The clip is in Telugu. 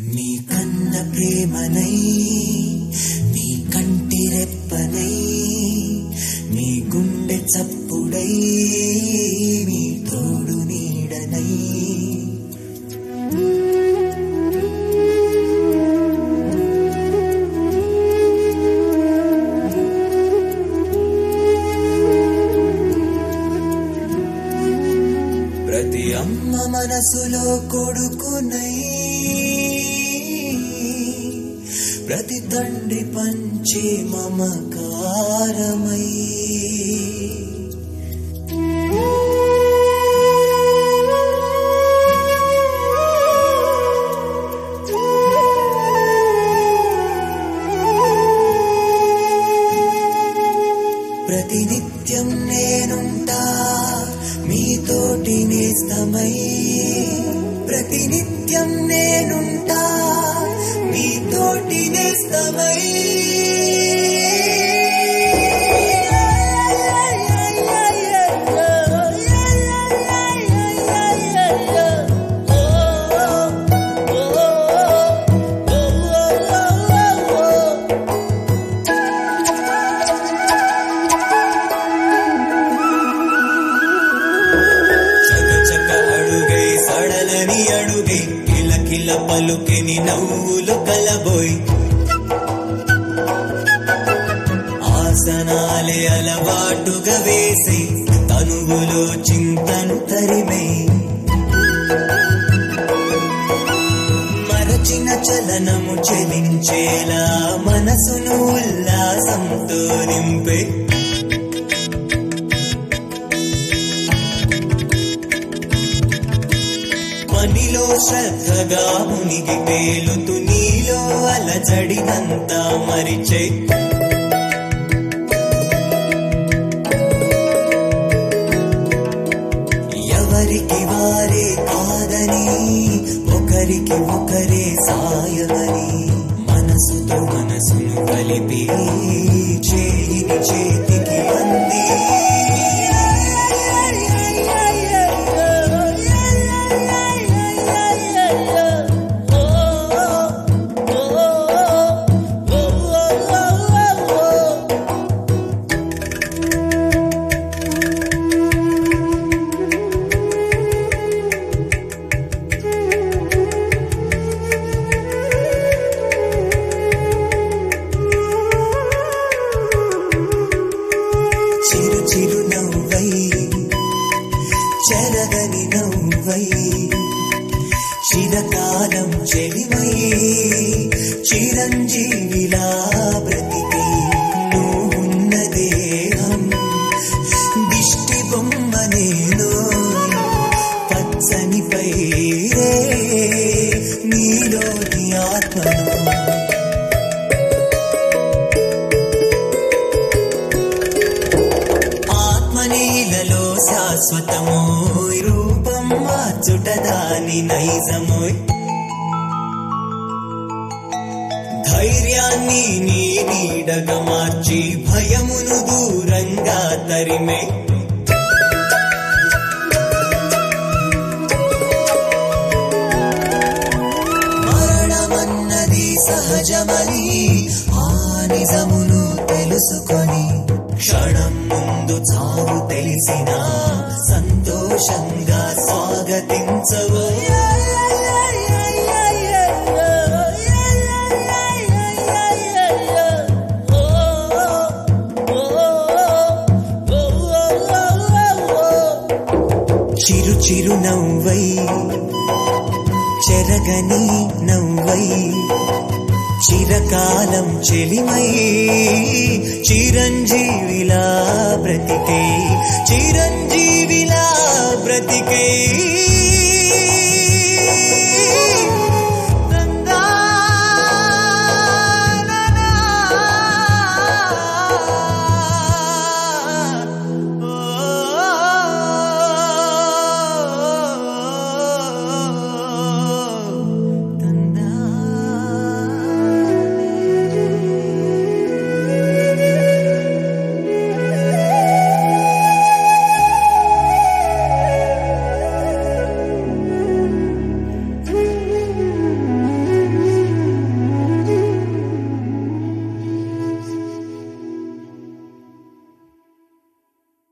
నీ కన్న ప్రేమనై నీ కంటి రెప్పనై నీ గుండె చప్పుడై నీ తోడు నీడనై ప్రతి అమ్మ మనసులో కొడుకునై ప్రతి తండ్రి పంచే మమకారమై ప్రతినిత్యం నేనుంటా మీతోటి నేస్తమై ప్రతినిత్యం నేనుంటా మీతోటి నేస్తమై చక చక అడుగై సడలని అడుగై కిల కిల పలుకెని నవ్వులు కలబోయ్ ఆసనాలే అలవాటుగా వేసి తనువులో చింతను తరిమై మరచిన చలనము చెలించేలా మనసును ఉల్లాసంతో నింపే పనిలో శ్రద్ధగా మునిగి తేలుతూ నీలో అలజడినంతా మరిచే ఎవరికి వారే కాదని ఒకరికి ఒకరే సాయమని మనసుతో మనసును కలిపి చేయిని చేతికి అంది చిరు చిరు నవ్వై చెరగని నవ్వై చిరకాలం చెలిమై చిరంజీవిలా బ్రతికి నువ్వున్న దేహం దిష్టి బొమ్మ నేను పచ్చని పైరే నీలోని ఆత్మను ఆత్మనీలలో శాశ్వతమో రూపం మార్చుట దాని నైజమోయ్ ధైర్యాన్ని నీ నీడగా మార్చి భయమును దూరంగా తరిమే మరణమన్నది సహజమని ఆ నిజమును తెలుసుకొని క్షణం ముందు చావు తెలిసిన సంతోషంగా స్వాగతించవు చిరు చిరు నవ్వై చెరగని నవ్వై చిరకాలం చెలిమై చిరంజీవిలా బ్రతికే చిరంజీవిలా బ్రతికే